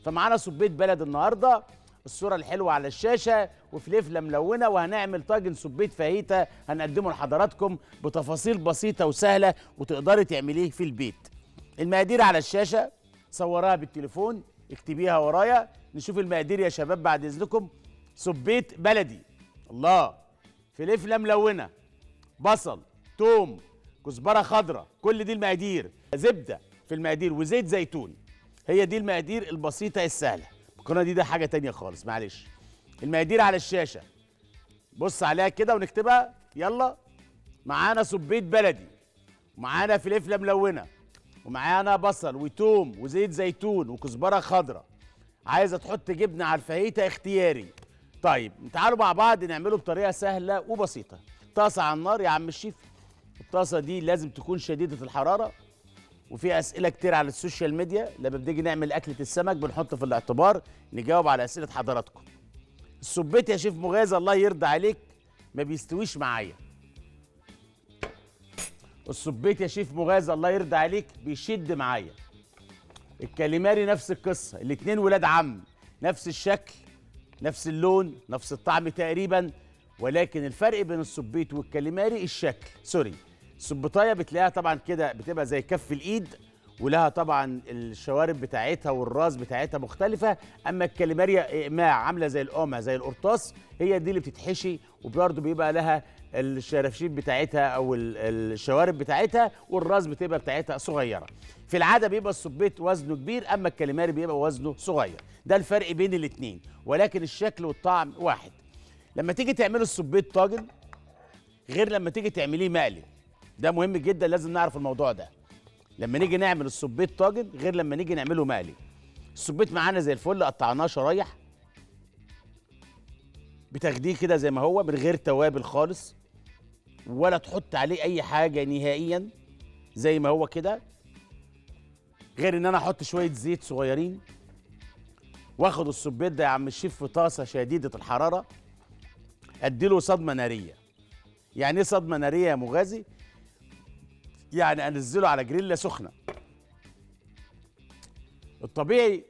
فمعانا صبيت بلد النهارده الصوره الحلوه على الشاشه وفليفله ملونه وهنعمل طاجن صبيت فاهيتا هنقدمه لحضراتكم بتفاصيل بسيطه وسهله وتقدري تعمليه في البيت المقادير على الشاشه صورها بالتليفون اكتبيها ورايا نشوف المقادير يا شباب بعد اذنكم صبيت بلدي الله فلفله ملونه بصل توم كزبره خضراء كل دي المقادير زبده في المقادير وزيت زيتون هي دي المقادير البسيطه السهله القناه دي ده حاجه تانية خالص معلش المقادير على الشاشه بص عليها كده ونكتبها يلا معانا صبيت بلدي ومعانا فلفله ملونه ومعانا بصل وتوم وزيت زيتون وكزبره خضراء عايزه تحط جبنه على الفاهيتا اختياري طيب تعالوا مع بعض نعمله بطريقه سهله وبسيطه طاسه على النار يا عم الشيف الطاسه دي لازم تكون شديده الحراره وفي اسئله كتير على السوشيال ميديا لما بنيجي نعمل اكله السمك بنحط في الاعتبار نجاوب على اسئله حضراتكم السبيت يا شيف مغازي الله يرضى عليك ما بيستويش معايا السبيت يا شيف مغازي الله يرضى عليك بيشد معايا الكاليماري نفس القصه الاتنين ولاد عم نفس الشكل نفس اللون نفس الطعم تقريبا ولكن الفرق بين السبيت والكاليماري الشكل سوري السبيطايه بتلاقيها طبعا كده بتبقى زي كف الايد ولها طبعا الشوارب بتاعتها والراس بتاعتها مختلفه اما الكاليماريا اقماع عامله زي القمع زي القرطاس هي دي اللي بتتحشي وبرده بيبقى لها الشراشيب بتاعتها او ال- الشوارب بتاعتها والراس بتبقى بتاعتها صغيره في العاده بيبقى السبيت وزنه كبير اما الكاليماري بيبقى وزنه صغير ده الفرق بين الاثنين ولكن الشكل والطعم واحد لما تيجي تعملوا السبيت طاجن غير لما تيجي تعمليه مقلي ده مهم جدا لازم نعرف الموضوع ده لما نيجي نعمل السبيت طاجن غير لما نيجي نعمله مقلي السبيت معانا زي الفل قطعناه شرايح بتاخديه كده زي ما هو من غير توابل خالص ولا تحط عليه اي حاجه نهائيا زي ما هو كده غير ان انا احط شويه زيت صغيرين واخد السبيت ده يا عم الشيف في طاسه شديده الحراره اديله صدمه ناريه يعني ايه صدمه ناريه يا مغازي يعني انزله على جريلا سخنه الطبيعي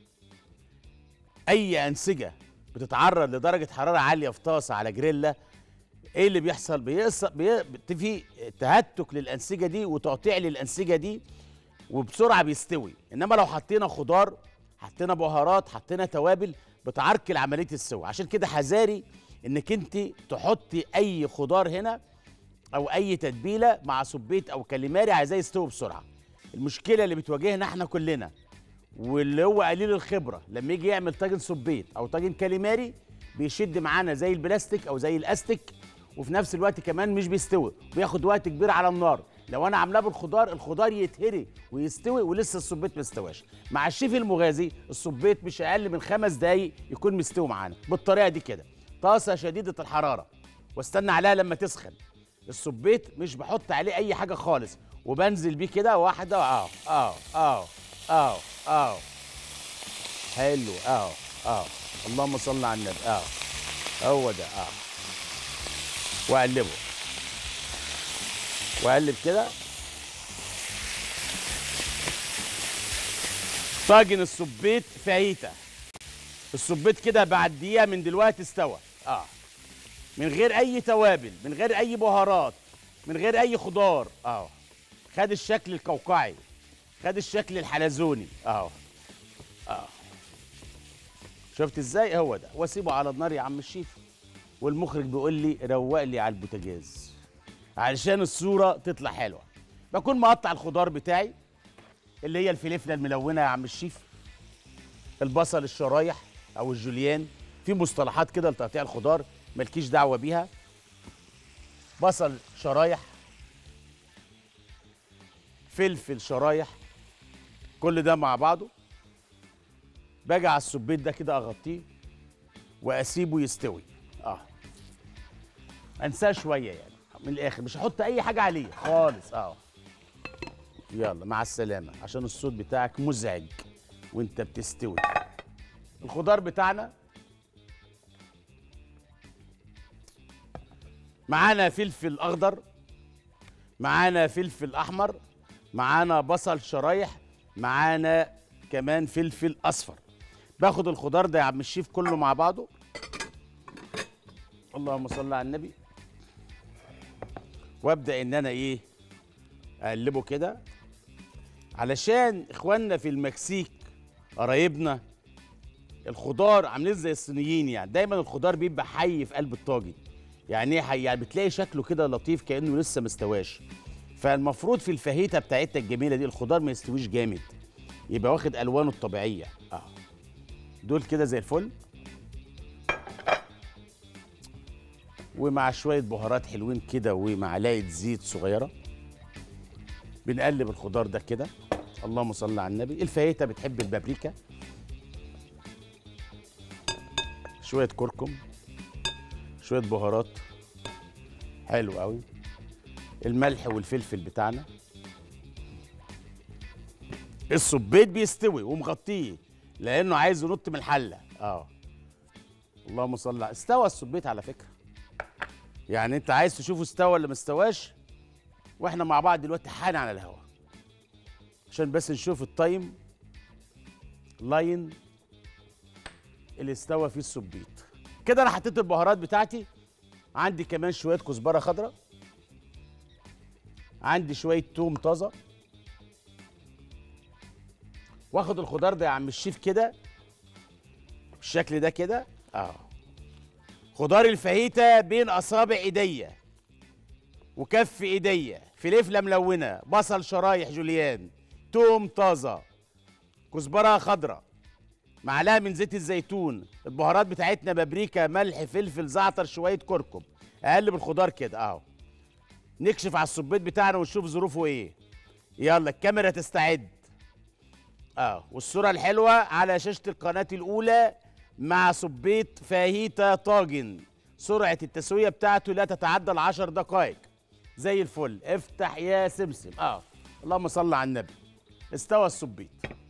اي انسجه بتتعرض لدرجه حراره عاليه في طاسه على جريلا ايه اللي بيحصل بيص... بي... في تهتك للانسجه دي وتقطيع للانسجه دي وبسرعه بيستوي انما لو حطينا خضار حطينا بهارات حطينا توابل بتعرقل عمليه السوى عشان كده حذاري انك انت تحطي اي خضار هنا او اي تتبيله مع سبيت او كاليماري عايزاه يستوي بسرعه المشكله اللي بتواجهنا احنا كلنا واللي هو قليل الخبره لما يجي يعمل طاجن سبيت او طاجن كاليماري بيشد معانا زي البلاستيك او زي الاستيك وفي نفس الوقت كمان مش بيستوي بياخد وقت كبير على النار لو انا عاملاه بالخضار الخضار يتهري ويستوي ولسه السبيت ما استواش مع الشيف المغازي السبيت مش اقل من خمس دقايق يكون مستوي معانا بالطريقه دي كده طاسه شديده الحراره واستنى عليها لما تسخن السبيت مش بحط عليه اي حاجه خالص وبنزل بيه كده واحده اه اه اه اه اه حلو اه اه اللهم صل على النبي اه هو ده اه واقلبه واقلب كده طاجن السبيت فاهيتا السبيت كده بعد دقيقه من دلوقتي استوى اه من غير اي توابل من غير اي بهارات من غير اي خضار اه خد الشكل القوقعي خد الشكل الحلزوني اه اه شفت ازاي هو ده واسيبه على النار يا عم الشيف والمخرج بيقول لي روق لي على البوتاجاز علشان الصوره تطلع حلوه بكون مقطع الخضار بتاعي اللي هي الفلفله الملونه يا عم الشيف البصل الشرايح او الجوليان في مصطلحات كده لتقطيع الخضار مالكيش دعوه بيها بصل شرايح فلفل شرايح كل ده مع بعضه باجي على السبيت ده كده اغطيه واسيبه يستوي اه انساه شويه يعني من الاخر مش هحط اي حاجه عليه خالص اه يلا مع السلامه عشان الصوت بتاعك مزعج وانت بتستوي الخضار بتاعنا معانا فلفل اخضر معانا فلفل احمر معانا بصل شرايح معانا كمان فلفل اصفر باخد الخضار ده يا عم الشيف كله مع بعضه اللهم صل على النبي وابدا ان انا ايه اقلبه كده علشان اخواننا في المكسيك قرايبنا الخضار عاملين زي الصينيين يعني دايما الخضار بيبقى حي في قلب الطاجن يعني ايه حي يعني بتلاقي شكله كده لطيف كانه لسه مستواش فالمفروض في الفاهيتا بتاعتنا الجميله دي الخضار ما يستويش جامد يبقى واخد الوانه الطبيعيه اه دول كده زي الفل ومع شويه بهارات حلوين كده ومعلقه زيت صغيره بنقلب الخضار ده كده اللهم صل على النبي الفاهيتا بتحب البابريكا شويه كركم شويه بهارات حلو قوي الملح والفلفل بتاعنا الصبيط بيستوي ومغطيه لانه عايز ينط من الحله اه اللهم صل على استوى الصبيط على فكره يعني انت عايز تشوفه استوى ولا ما استواش واحنا مع بعض دلوقتي حالا على الهواء عشان بس نشوف التايم لاين اللي استوى فيه السبيط كده انا حطيت البهارات بتاعتي عندي كمان شويه كزبره خضراء عندي شويه توم طازه واخد الخضار ده يا عم الشيف كده بالشكل ده كده اه خضار الفاهيتا بين اصابع ايديا وكف ايديا فلفله ملونه بصل شرايح جوليان توم طازه كزبره خضراء معلقه من زيت الزيتون البهارات بتاعتنا بابريكا ملح فلفل زعتر شويه كركم اقلب الخضار كده اهو نكشف على الصبيط بتاعنا ونشوف ظروفه ايه يلا الكاميرا تستعد اه والصوره الحلوه على شاشه القناه الاولى مع صبيط فاهيتا طاجن سرعه التسويه بتاعته لا تتعدى العشر دقائق زي الفل افتح يا سمسم اه اللهم صل على النبي استوى الصبيط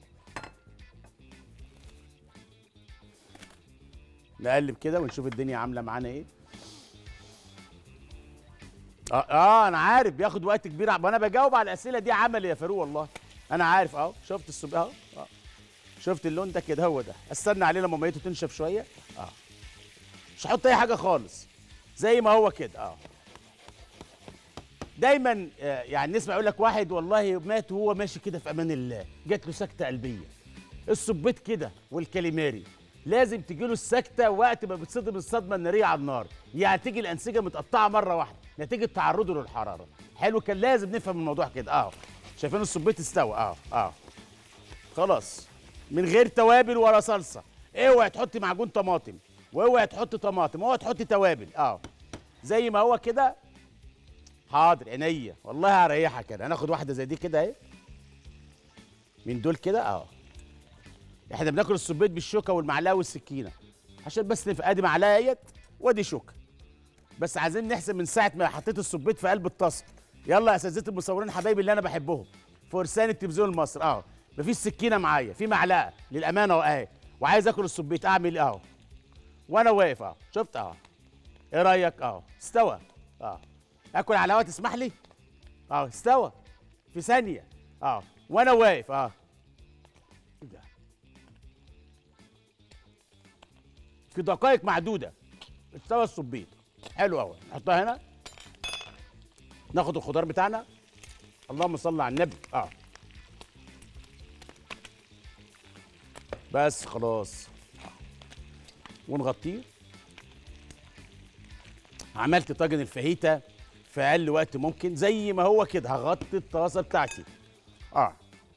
نقلب كده ونشوف الدنيا عامله معانا ايه اه, آه انا عارف بياخد وقت كبير ع- وانا بجاوب على الاسئله دي عملي يا فاروق والله انا عارف اهو شفت الصب اهو آه. شفت اللون ده كده هو ده استنى عليه لما ميته تنشف شويه اه مش هحط اي حاجه خالص زي ما هو كده اه دايما آه، يعني نسمع يقول لك واحد والله مات وهو ماشي كده في امان الله جات له سكته قلبيه الصبيط كده والكاليماري لازم تجي له السكته وقت ما بتصدم الصدمه الناريه على النار يعني تيجي الانسجه متقطعه مره واحده نتيجه تعرضه للحراره حلو كان لازم نفهم الموضوع كده اه شايفين الصبيط استوى اه اه خلاص من غير توابل ولا صلصه اوعي تحطي معجون طماطم واوعي تحطي طماطم اوعي تحطي توابل اه زي ما هو كده حاضر عينيا والله هريحك انا هناخد واحده زي دي كده اهي من دول كده اه احنا بناكل السبيط بالشوكه والمعلقه والسكينه عشان بس نف- ادي معلقه اهيت وادي شوكه بس عايزين نحسب من ساعه ما حطيت السبيط في قلب الطاسه يلا يا اساتذه المصورين حبايبي اللي انا بحبهم فرسان التلفزيون المصري اه مفيش سكينه معايا في معلقه للامانه اهو اهي وعايز اكل السبيط اعمل ايه اهو وانا واقف اهو شفت اهو ايه رايك اهو استوى اه اكل على الهوا تسمح لي اه استوى في ثانيه اه وانا واقف اه إيه ده؟ في دقائق معدوده استوى السبيط حلو قوي نحطها هنا ناخد الخضار بتاعنا اللهم صل على النبي اه بس خلاص ونغطيه عملت طاجن الفاهيتا في اقل وقت ممكن زي ما هو كده هغطي الطاسه بتاعتي اه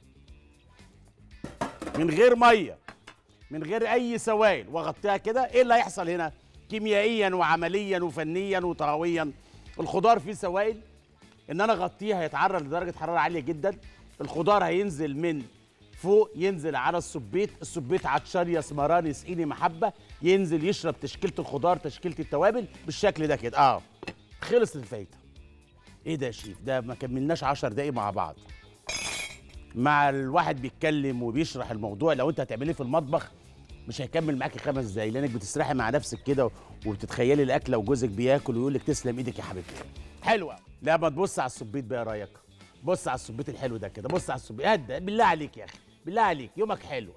من غير ميه من غير اي سوائل واغطيها كده ايه اللي هيحصل هنا كيميائيا وعمليا وفنيا وطهويا الخضار فيه سوائل ان انا اغطيه هيتعرض لدرجه حراره عاليه جدا الخضار هينزل من فوق ينزل على السبيط السبيط عطشان يسمران يسقيني محبه ينزل يشرب تشكيله الخضار تشكيله التوابل بالشكل ده كده اه خلصت الفايده ايه ده يا شيف ده ما كملناش 10 دقايق مع بعض مع الواحد بيتكلم وبيشرح الموضوع لو انت هتعمليه في المطبخ مش هيكمل معاكي خمس دقايق لانك بتسرحي مع نفسك كده وبتتخيلي الاكله وجوزك بياكل ويقول لك تسلم ايدك يا حبيبتي حلوه لا ما تبص على السبيط بقى إيه رايك بص على السبيط الحلو ده كده بص على السبيط هدى بالله عليك يا اخي بالله عليك يومك حلو اه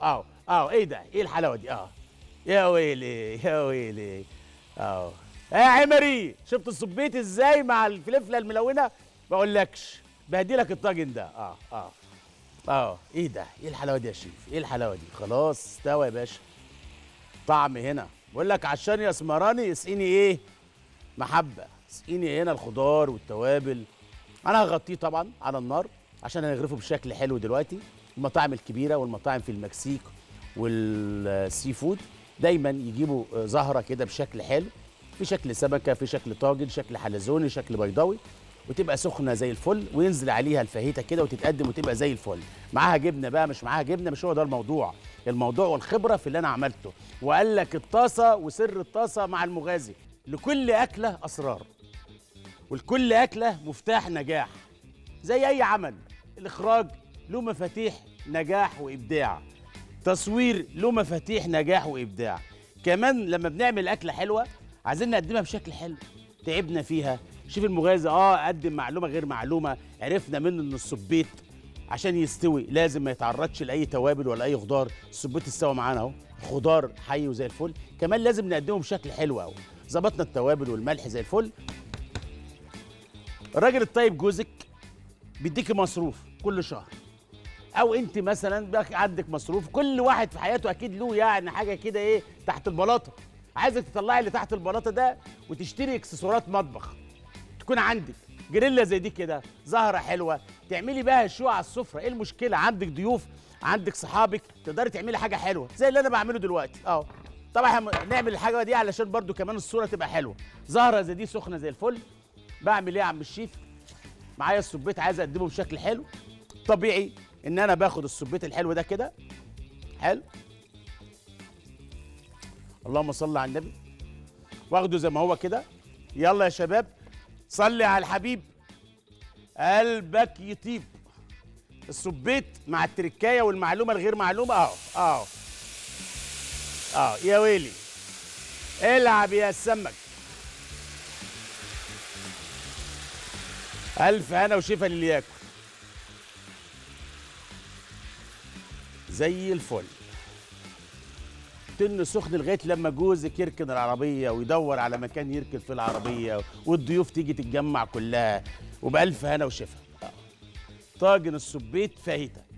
اه ايه ده ايه الحلاوه دي اه يا ويلي يا ويلي اه يا عمري شفت الصبيت ازاي مع الفلفله الملونه ما اقولكش بهديلك الطاجن ده اه اه اه ايه ده ايه الحلاوه دي يا شيف ايه الحلاوه دي خلاص استوى يا باشا طعم هنا بقول لك عشان يا اسمراني اسقيني ايه محبه اسقيني هنا الخضار والتوابل انا هغطيه طبعا على النار عشان هنغرفه بشكل حلو دلوقتي المطاعم الكبيره والمطاعم في المكسيك والسي فود دايما يجيبوا زهره كده بشكل حلو في شكل سمكه في شكل طاجن شكل حلزوني شكل بيضاوي وتبقى سخنه زي الفل وينزل عليها الفاهيتا كده وتتقدم وتبقى زي الفل معاها جبنه بقى مش معاها جبنه مش هو ده الموضوع الموضوع والخبره في اللي انا عملته وقال لك الطاسه وسر الطاسه مع المغازي لكل اكله اسرار ولكل اكله مفتاح نجاح زي اي عمل الاخراج له مفاتيح نجاح وابداع تصوير له مفاتيح نجاح وابداع كمان لما بنعمل اكله حلوه عايزين نقدمها بشكل حلو تعبنا فيها شوف المغازي اه قدم معلومه غير معلومه عرفنا منه ان السبيت عشان يستوي لازم ما يتعرضش لاي توابل ولا اي خضار السبيت استوى معانا اهو خضار حي وزي الفل كمان لازم نقدمه بشكل حلو قوي ظبطنا التوابل والملح زي الفل الراجل الطيب جوزك بيديكي مصروف كل شهر او انت مثلا بقى عندك مصروف كل واحد في حياته اكيد له يعني حاجه كده ايه تحت البلاطه عايزك تطلعي اللي تحت البلاطه ده وتشتري اكسسوارات مطبخ تكون عندك جريلا زي دي كده زهره حلوه تعملي بها شو على السفره ايه المشكله عندك ضيوف عندك صحابك تقدري تعملي حاجه حلوه زي اللي انا بعمله دلوقتي اه طبعا هم- نعمل الحاجه دي علشان برضو كمان الصوره تبقى حلوه زهره زي دي سخنه زي الفل بعمل ايه يا عم الشيف معايا السبيت عايز اقدمه بشكل حلو طبيعي ان انا باخد السبيت الحلو ده كده حلو اللهم صل على النبي واخده زي ما هو كده يلا يا شباب صلي على الحبيب قلبك يطيب السبيت مع التركايه والمعلومه الغير معلومه اهو اهو اه يا ويلي العب يا سمك الف هنا وشفا للي ياكل زي الفل تن سخن لغايه لما جوزك يركن العربيه ويدور على مكان يركن في العربيه والضيوف تيجي تتجمع كلها وبألف هنا وشفا آه. طاجن السبيت فاهيتا